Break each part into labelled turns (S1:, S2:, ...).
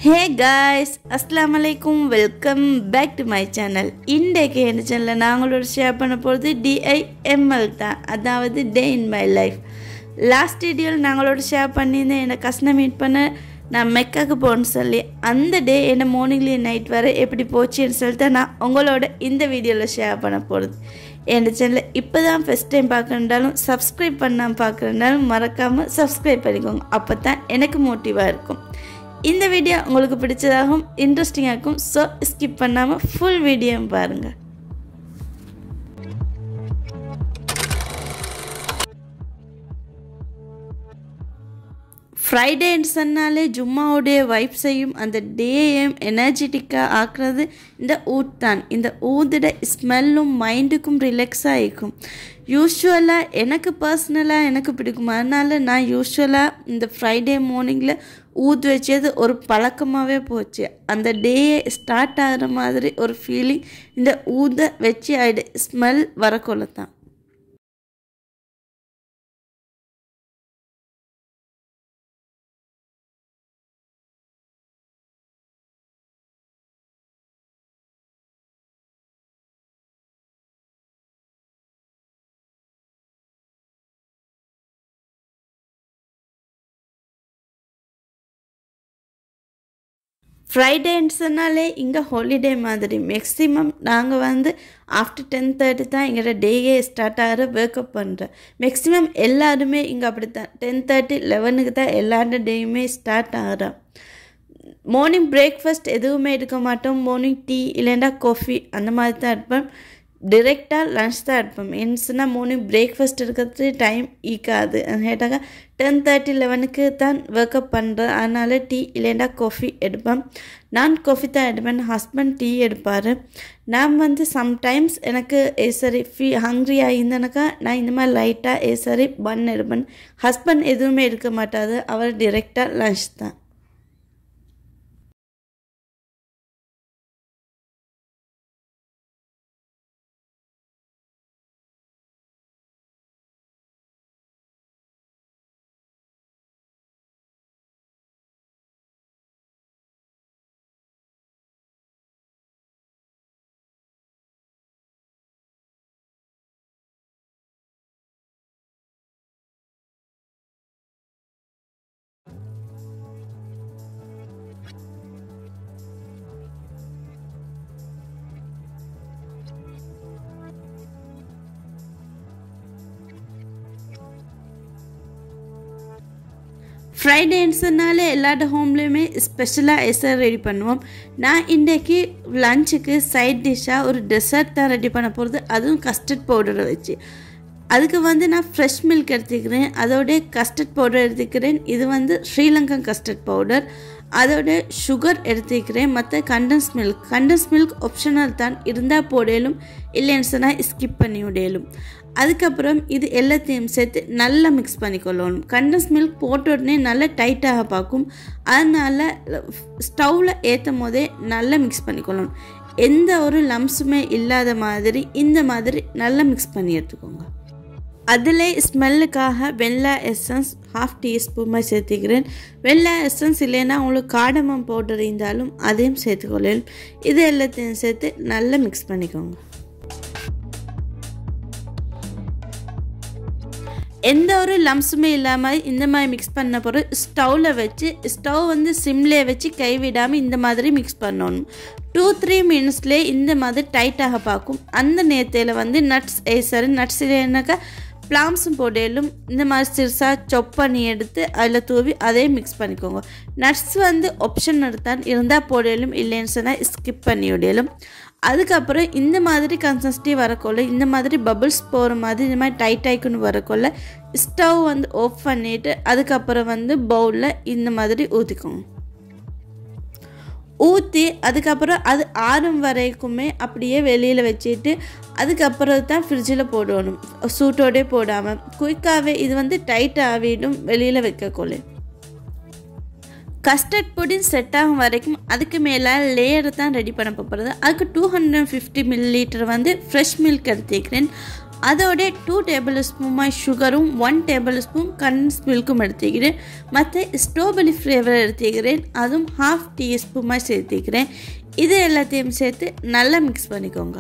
S1: ஹே guys அஸ்லாம் வலைக்கும் welcome back to my channel இன்றைக்கு என்ன சேனலில் நாங்களோட ஷேர் பண்ண போகிறது டிஐஎம்எல் தான் அதாவது day in my life last வீடியோவில் நாங்களோட ஷேர் பண்ணியிருந்தேன் என்னை கஷ்டம் மீட் பண்ண நான் மெக்காக்கு போகணும்னு சொல்லி அந்த டே என்ன மார்னிங்லேயும் நைட் வரை எப்படி போச்சுன்னு சொல்லிட்டு நான் உங்களோட இந்த வீடியோவில் ஷேர் பண்ண போகிறது என் சேனலை இப்போ தான் ஃபஸ்ட் டைம் பார்க்குறதாலும் சப்ஸ்கிரைப் பண்ணாமல் பார்க்குறதாலும் மறக்காமல் சப்ஸ்கிரைப் பண்ணிக்கோங்க அப்போ தான் எனக்கு மோட்டிவாக இருக்கும் இந்த வீடியோ உங்களுக்கு பிடிச்சதாகவும் இன்ட்ரெஸ்டிங்காக இருக்கும் ஸோ ஸ்கிப் பண்ணாமல் ஃபுல் வீடியோ பாருங்கள் ஃப்ரைடேன்னு சொன்னாலே ஜும்மாவுடைய வைப்ஸையும் அந்த டேயையும் எனர்ஜெட்டிக்காக ஆக்குறது இந்த ஊட் தான் இந்த ஊதோட ஸ்மெல்லும் மைண்டுக்கும் ரிலாக்ஸாக இருக்கும் யூஸ்வலாக எனக்கு பர்சனலாக எனக்கு பிடிக்கும் அதனால் நான் யூஸ்வலாக இந்த ஃப்ரைடே மார்னிங்கில் ஊது வச்சது ஒரு பழக்கமாகவே போச்சு அந்த டேயை ஸ்டார்ட் ஆகிற மாதிரி ஒரு ஃபீலிங் இந்த ஊத வச்சு ஆயிடு ஸ்மெல் வரக்கொள்ள தான் ஃப்ரைடேன்னு சொன்னாலே இங்கே ஹாலிடே மாதிரி மேக்ஸிமம் நாங்கள் வந்து ஆஃப்டர் டென் தேர்ட்டி தான் எங்களோட டேயே ஸ்டார்ட் ஆகிற வேக்கப் பண்ணுறேன் மேக்ஸிமம் எல்லாருமே இங்கே அப்படி தான் டென் தேர்ட்டி லெவனுக்கு தான் எல்லாரோட டேயுமே ஸ்டார்ட் ஆகிறோம் மார்னிங் பிரேக்ஃபாஸ்ட் எதுவுமே எடுக்க மாட்டோம் மார்னிங் டீ இல்லைன்னா காஃபி அந்த மாதிரி தான் இருப்பேன் டிரெக்டாக லன்ச் தான் எடுப்போம் ஏன்னுச்சுன்னா மார்னிங் பிரேக்ஃபாஸ்ட் எடுக்கிறது டைம் ஈக்காது கேட்டாக்கா டென் தேர்ட்டி லெவனுக்கு தான் ஒர்க்கப் பண்ணுறேன் அதனால் டீ இல்லைன்னா காஃபி எடுப்பேன் நான் காஃபி தான் எடுப்பேன் ஹஸ்பண்ட் டீ எடுப்பார் நான் வந்து சம்டைம்ஸ் எனக்கு ஏ சரி ஃபீ ஹங்க்ரியாக இருந்தேனாக்கா நான் இந்த மாதிரி லைட்டாக ஏ சரி பன் எடுப்பேன் ஹஸ்பண்ட் எதுவுமே எடுக்க மாட்டாது அவர் டிரெக்டாக லன்ச் தான் ஃப்ரைடேன்னு சொன்னாலே எல்லாட்ட ஹோம்லேயுமே ஸ்பெஷலாக எசர் ரெடி பண்ணுவோம் நான் இன்றைக்கி லஞ்சுக்கு சைட் டிஷ்ஷாக ஒரு டெசர்ட் தான் ரெடி பண்ண போகிறது அதுவும் கஸ்டர்ட் பவுடரை வச்சு அதுக்கு வந்து நான் ஃப்ரெஷ் மில்க் எடுத்துக்கிறேன் அதோடைய கஸ்டர்ட் பவுடர் எடுத்துக்கிறேன் இது வந்து ஸ்ரீலங்கன் கஸ்டர்ட் பவுடர் அதோட சுகர் எடுத்துக்கிறேன் மற்ற condense milk condense milk optional தான் இருந்தால் போடலும் இல்லைன்னு சொன்னால் ஸ்கிப் பண்ணி விடையலும் அதுக்கப்புறம் இது எல்லாத்தையும் சேர்த்து நல்லா மிக்ஸ் பண்ணிக்கொள்ளணும் கண்டன்ஸ் மில்க் போட்ட உடனே நல்லா டைட்டாக பார்க்கும் அதனால் ஸ்டவ்வில் ஏற்றும் போதே நல்லா மிக்ஸ் பண்ணிக்கொள்ளணும் எந்த ஒரு லம்ஸுமே இல்லாத மாதிரி இந்த மாதிரி நல்லா மிக்ஸ் பண்ணி எடுத்துக்கோங்க அதில் ஸ்மெல்லுக்காக வெள்ளை எசன்ஸ் ஹாஃப் டீஸ்பூன் சேர்த்துக்கிறேன் வெள்ளை எசன்ஸ் இல்லைன்னா உங்களுக்கு காடமம் பவுடர் இருந்தாலும் அதையும் சேர்த்துக்கொள்ளலாம் இது எல்லாத்தையும் சேர்த்து நல்லா மிக்ஸ் பண்ணிக்கோங்க எந்த ஒரு லம்ஸுமே இல்லாமல் இந்த மாதிரி மிக்ஸ் பண்ண பிறகு ஸ்டவ்வில் வச்சு ஸ்டவ் வந்து சிம்லேயே வச்சு கைவிடாமல் இந்த மாதிரி மிக்ஸ் பண்ணணும் டூ த்ரீ மினிட்ஸ்லேயே இந்த மாதிரி டைட்டாக பார்க்கும் அந்த நேரத்தில் வந்து நட்ஸ் ஏசரு நட்ஸ் இல்லைனாக்கா பிளாம்ஸும் போடலும் இந்த மாதிரி சிறுசாக சொப் பண்ணி எடுத்து அதில் தூவி அதே மிக்ஸ் பண்ணிக்கோங்க நட்ஸ் வந்து ஆப்ஷன் எடுத்தான் இருந்தால் போடலும் இல்லைன்னு சொன்னால் ஸ்கிப் பண்ணி விடலும் அதுக்கப்புறம் இந்த மாதிரி கன்சன்சிட்டி வரக்கொள்ள இந்த மாதிரி பபுள்ஸ் போகிற மாதிரி இந்த மாதிரி டைட் ஆயிக்குன்னு வரக்கொள்ள ஸ்டவ் வந்து ஆஃப் பண்ணிவிட்டு அதுக்கப்புறம் வந்து பவுலில் இந்த மாதிரி ஊற்றிக்கோங்க ஊற்றி அதுக்கப்புறம் அது ஆறும் வரைக்குமே அப்படியே வெளியில் வச்சுட்டு அதுக்கப்புறம் தான் ஃப்ரிட்ஜில் போடணும் சூட்டோடே போடாமல் குயிக்காகவே இது வந்து டைட் ஆகிடும் வெளியில் வைக்கக்கொள்ள கஸ்டர்ட் பொடி செட் ஆகும் வரைக்கும் அதுக்கு மேலே லேயர் தான் ரெடி பண்ண போகிறது அதுக்கு two hundred fifty millilitre வந்து ஃப்ரெஷ் மில்க் எடுத்துக்கிறேன் அதோட டூ டேபிள் ஸ்பூன் சுகரும் ஒன் டேபிள் ஸ்பூன் கண்டன்ஸ் மில்க்கும் எடுத்துக்கிறேன் மற்ற ஸ்ட்ராபெரி ஃப்ளேவர் எடுத்துக்கிறேன் அதுவும் ஹாஃப் டீஸ்பூனாக சேர்த்துக்கிறேன் இது எல்லாத்தையும் சேர்த்து நல்லா மிக்ஸ் பண்ணிக்கோங்க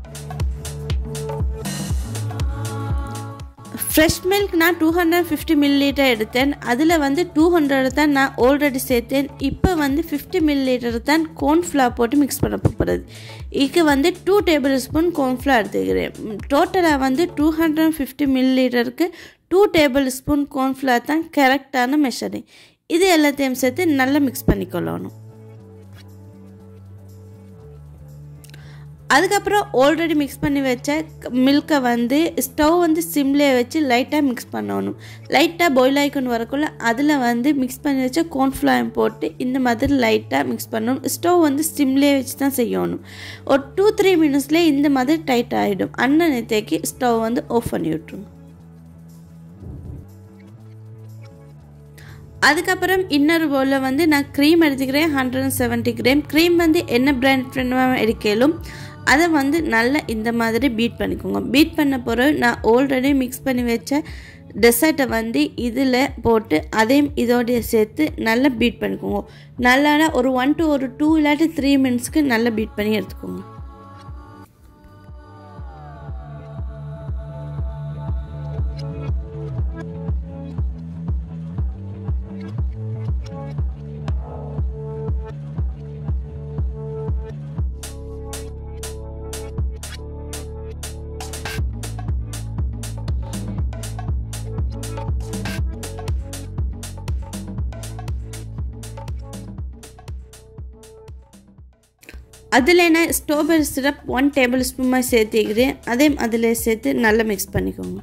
S1: ஃப்ரெஷ் மில்க் நான் two hundred fifty millilitre எடுத்தேன் அதில் வந்து டூ ஹண்ட்ரட் தான் நான் ஆல்ரெடி சேர்த்தேன் இப்போ வந்து ஃபிஃப்டி மில் லிட்டர் தான் கோர்ன்ஃப்ளவர் போட்டு மிக்ஸ் பண்ண போகிறது இதுக்கு வந்து டூ டேபிள் ஸ்பூன் கோர்ன்ஃப்ளவர் எடுத்துக்கிறேன் டோட்டலாக வந்து டூ ஹண்ட்ரட் ஃபிஃப்டி மில் லிட்டருக்கு டூ டேபிள் ஸ்பூன் கோர்ன்ஃப்ளவர் தான் கரெக்டான மெஷரிங் இது எல்லாத்தையும் சேர்த்து நல்லா மிக்ஸ் பண்ணிக்கொள்ளணும் அதுக்கப்புறம் ஆல்ரெடி மிக்ஸ் பண்ணி வச்ச மில்கை வந்து ஸ்டவ் வந்து சிம்லே வச்சு லைட்டாக மிக்ஸ் பண்ணணும் லைட்டாக பாயில் ஆகிக்கொண்டு வரக்குள்ள அதில் வந்து மிக்ஸ் பண்ணி வச்ச கோர்ன்ஃப்ளவர் போட்டு இந்த மாதிரி லைட்டாக மிக்ஸ் பண்ணணும் ஸ்டவ் வந்து சிம்லே வச்சு தான் செய்யணும் ஒரு டூ த்ரீ மினிட்ஸ்லேயே இந்த மாதிரி டைட் ஆகிடும் அண்ணன் தேக்கி ஸ்டவ் வந்து ஆஃப் பண்ணி விட்ருங்க அதுக்கப்புறம் இன்னொரு பவுலில் வந்து நான் க்ரீம் எடுத்துக்கிறேன் hundred and seventy gram cream வந்து என்ன பிராண்ட் எடுக்கலும் அதை வந்து நல்லா இந்த மாதிரி பீட் பண்ணிக்கோங்க பீட் பண்ண பிறகு நான் ஆல்ரெடி மிக்ஸ் பண்ணி வச்ச டெசர்ட்டை வந்து இதில் போட்டு அதையும் இதோடைய சேர்த்து நல்லா பீட் பண்ணிக்கோங்க நல்லா ஒரு ஒன் டு ஒரு டூ இல்லாட்டி த்ரீ மினிட்ஸ்க்கு நல்லா பீட் பண்ணி எடுத்துக்கோங்க அதில் நான் ஸ்ட்ராபெரி சிரப் ஒன் டேபிள் ஸ்பூனாக சேர்த்துக்கிறேன் அதையும் அதில் சேர்த்து நல்லா மிக்ஸ் பண்ணிக்கோங்க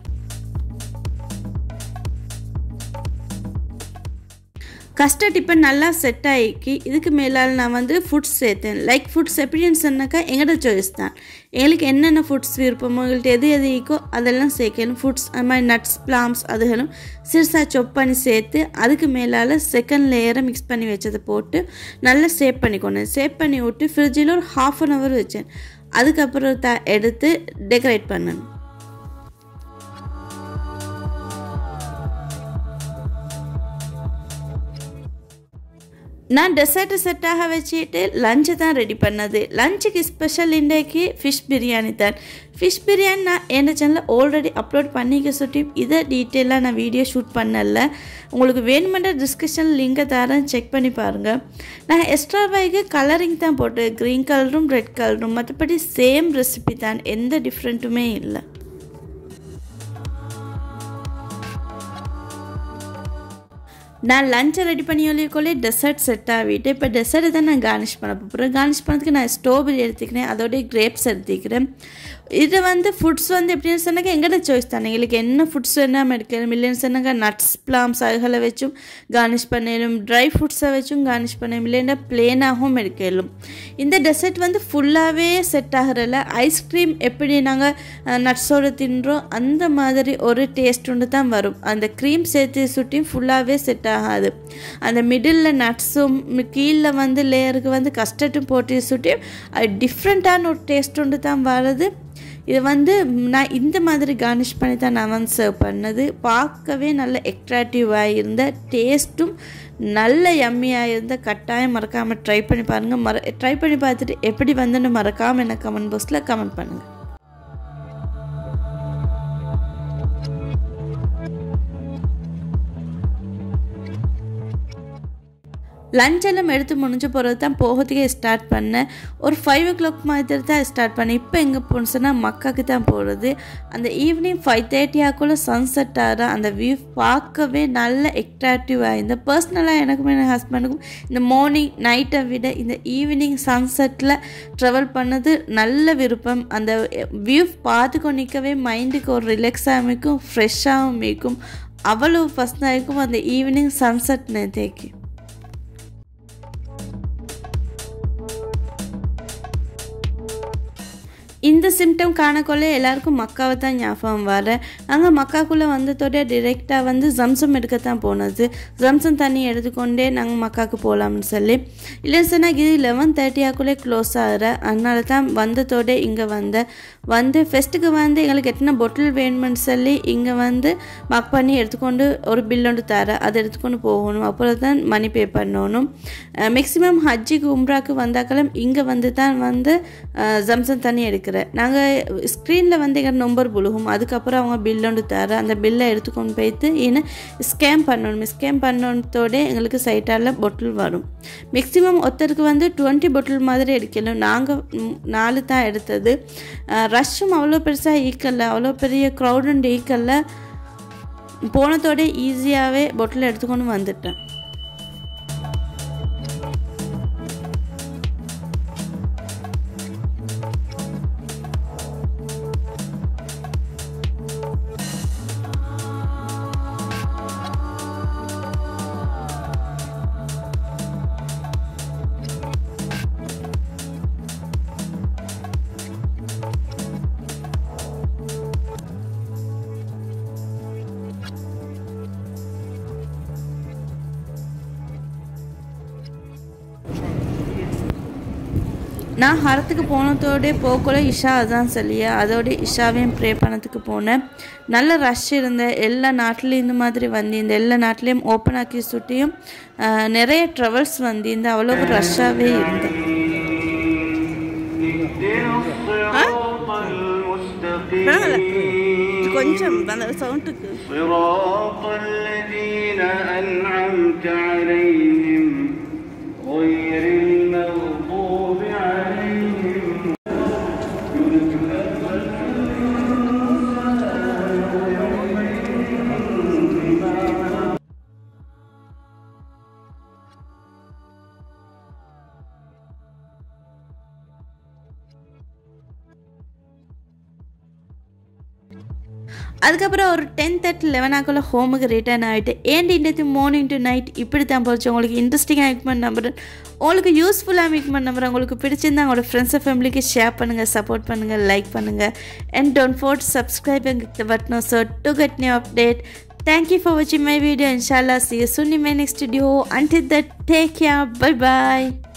S1: கஸ்டர்ட் இப்போ நல்லா செட் ஆகிக்கி இதுக்கு மேலால் நான் வந்து ஃபுட்ஸ் சேர்த்தேன் லைக் ஃபுட்ஸ் எப்படின்னு சொன்னாக்கா எங்களோட சாய்ஸ் தான் எங்களுக்கு என்னென்ன ஃபுட்ஸ் விருப்பமோ எங்கள்கிட்ட எது எது ஈக்கோ அதெல்லாம் சேர்க்கணும் ஃபுட்ஸ் அது மாதிரி நட்ஸ் பிளாம்ஸ் அதுகளும் சிறுசாக சொப் பண்ணி சேர்த்து அதுக்கு மேலால் செகண்ட் லேயரை மிக்ஸ் பண்ணி வச்சதை போட்டு நல்லா சேவ் பண்ணிக்கொண்டேன் சேவ் பண்ணி விட்டு ஃப்ரிட்ஜில் ஒரு ஹாஃப் அன் ஹவர் வச்சேன் அதுக்கப்புறம் த எடுத்து டெக்கரேட் பண்ணணும் நான் டெசர்ட்டு செட்டாக வச்சுட்டு லஞ்சை தான் ரெடி பண்ணது லஞ்சுக்கு ஸ்பெஷல் இன்றைக்கு ஃபிஷ் பிரியாணி தான் ஃபிஷ் பிரியாணி நான் என் சேனலில் ஆல்ரெடி அப்லோட் பண்ணிக்க சுட்டி இதை டீட்டெயிலாக நான் வீடியோ ஷூட் பண்ணல உங்களுக்கு வேணுமென்ற டிஸ்கிரிப்ஷன் லிங்கை தரேன் செக் பண்ணி பாருங்கள் நான் எக்ஸ்ட்ரா வைக்கு கலரிங் தான் போட்டு க்ரீன் கலரும் ரெட் கலரும் மற்றபடி சேம் ரெசிபி தான் எந்த டிஃப்ரெண்ட்டுமே இல்லை நான் லஞ்சை ரெடி பண்ணி ஒழிக்கொள்ளே டெசர்ட் செட் ஆகிட்டு இப்போ டெசர்ட் தான் நான் கார்னிஷ் பண்ண போகிறேன் கார்னிஷ் பண்ணதுக்கு நான் ஸ்ட்ராபெரி எடுத்துக்கிறேன் அதோடய கிரேப்ஸ் எடுத்துக்கிறேன் இது வந்து ஃபுட்ஸ் வந்து எப்படின்னு சொன்னாக்க எங்கள்ட சாய்ஸ் தானே எங்களுக்கு என்ன ஃபுட்ஸ் வேணாமல் எடுக்கணும் இல்லைன்னு சொன்னாக்க நட்ஸ் பிளாம்ஸ் அதுகளை வச்சும் கார்னிஷ் பண்ணலும் ட்ரை ஃப்ரூட்ஸை வச்சும் கார்னிஷ் பண்ணலும் இல்லைன்னா பிளேனாகவும் எடுக்கலும் இந்த டெசர்ட் வந்து ஃபுல்லாகவே செட் ஆகிறல ஐஸ்கிரீம் எப்படி நாங்கள் நட்ஸோடு தின்றோம் அந்த மாதிரி ஒரு டேஸ்ட் ஒன்று தான் வரும் அந்த க்ரீம் சேர்த்து சுட்டியும் ஃபுல்லாகவே செட் ஆகாது அந்த மிடில் நட்ஸும் கீழே வந்து லேயருக்கு வந்து கஸ்டர்டும் போட்டு சுட்டியும் அது டிஃப்ரெண்ட்டான ஒரு டேஸ்ட் ஒன்று தான் வருது இது வந்து நான் இந்த மாதிரி கார்னிஷ் பண்ணி தான் நான் வந்து சர்வ் பண்ணது பார்க்கவே நல்ல எக்ட்ராக்டிவாக இருந்த டேஸ்ட்டும் நல்ல யம்மியாக இருந்த கட்டாயம் மறக்காமல் ட்ரை பண்ணி பாருங்கள் மற ட்ரை பண்ணி பார்த்துட்டு எப்படி வந்துன்னு மறக்காமல் எனக்கு கமெண்ட் பாக்ஸில் கமெண்ட் பண்ணுங்கள் லஞ்ச் எல்லாம் எடுத்து முடிஞ்ச பிறகு தான் போகிறதுக்கே ஸ்டார்ட் பண்ணேன் ஒரு ஃபைவ் ஓ கிளாக் மாதிரி தான் ஸ்டார்ட் பண்ணேன் இப்போ எங்கே போணுச்சுன்னா மக்காக்கு தான் போகிறது அந்த ஈவினிங் ஃபைவ் தேர்ட்டி ஆக்குள்ள சன்செட் ஆகிற அந்த வியூ பார்க்கவே நல்ல எக்ட்ராக்டிவாக இந்த பர்சனலாக எனக்கும் என் ஹஸ்பண்டுக்கும் இந்த மார்னிங் நைட்டை விட இந்த ஈவினிங் சன்செட்டில் ட்ராவல் பண்ணது நல்ல விருப்பம் அந்த வியூ பார்த்துக்கோ நிற்கவே மைண்டுக்கு ஒரு ரிலாக்ஸாக அமைக்கும் ஃப்ரெஷ்ஷாகவும் இருக்கும் அவ்வளோ ஃபஸ்ட்டாக இருக்கும் அந்த ஈவினிங் சன்செட் நேற்றுக்கு இந்த சிம்டம் காணக்கொள்ள எல்லாருக்கும் மக்காவை தான் ஞாபகம் வர அங்கே மக்காக்குள்ளே வந்ததோட டிரெக்டாக வந்து ஜம்சம் எடுக்கத்தான் போனது ஜம்சம் தண்ணி எடுத்துக்கொண்டே நாங்கள் மக்காவுக்கு போகலாம்னு சொல்லி இல்லை சொன்னால் இது லெவன் தேர்ட்டியாக்குள்ளே க்ளோஸ் ஆகிற அதனால தான் வந்ததோட இங்கே வந்த வந்து ஃபெஸ்ட்டுக்கு வந்து எங்களுக்கு எத்தனை பொட்டில் வேணுமென்னு சொல்லி இங்கே வந்து மக் பண்ணி எடுத்துக்கொண்டு ஒரு பில் ஒன்று தர அதை எடுத்துக்கொண்டு போகணும் அப்புறம் தான் மணி பே பண்ணணும் மேக்ஸிமம் ஹஜ்ஜிக்கு உம்ராக்கு வந்தாக்களும் இங்கே வந்து தான் வந்து ஜம்சம் தண்ணி எடுக்கிறேன் நாங்கள் ஸ்க்ரீனில் வந்து எங்கள் நம்பர் புழுகும் அதுக்கப்புறம் அவங்க பில் ஒன்று தர அந்த பில்லை எடுத்துக்கொண்டு போய்த்து இன்னும் ஸ்கேம் பண்ணணும் ஸ்கேம் பண்ணத்தோட எங்களுக்கு சைட்டால் பொட்டில் வரும் மேக்ஸிமம் ஒருத்தருக்கு வந்து டுவெண்ட்டி பொட்டில் மாதிரி எடுக்கணும் நாங்கள் நாலு தான் எடுத்தது ரஷ்ஷும் அவ்வளோ பெருசாக ஈக்கல்ல அவ்வளோ பெரிய க்ரௌடுண்டு ஈக்கல்ல போனதோட ஈஸியாகவே பொட்டில் எடுத்துக்கொண்டு வந்துட்டேன் நான் ஹரத்துக்கு போனதோட போகக்குள்ள இஷா அதான் சொல்லியா அதோட இஷாவையும் ப்ரே பண்ணதுக்கு போனேன் நல்ல ரஷ் இருந்த எல்லா நாட்டிலையும் இந்த மாதிரி வந்து இந்த எல்லா நாட்டிலையும் ஓப்பன் ஆக்கி சுட்டியும் நிறைய ட்ராவல்ஸ் வந்து இந்த அவ்வளோ ரஷ்ஷாகவே இருந்தேன் கொஞ்சம் அந்த சவுண்டுக்கு
S2: صراط الذين أنعمت عليهم غير المغضوب عليهم
S1: அதுக்கப்புறம் ஒரு டென் தேர்ட்டி லெவன் ஆக்குள்ள ஹோமுக்கு ரிட்டர்ன் ஆகிட்டு ஏன் இன்றைக்கு மார்னிங் டு நைட் இப்படி தான் போச்சு உங்களுக்கு இன்ட்ரெஸ்டிங்காக மேக்மெண்ட் நம்பர் உங்களுக்கு யூஸ்ஃபுல்லாக மேக்மெண்ட் நம்பர் உங்களுக்கு பிடிச்சிருந்தா உங்களோட ஃப்ரெண்ட்ஸ் அண்ட் ஃபேமிலிக்கு ஷேர் பண்ணுங்கள் சப்போர்ட் பண்ணுங்கள் லைக் பண்ணுங்கள் and don't forget subscribe and button so to get new update thank you for watching my video inshallah see you soon in my next video until that take care bye bye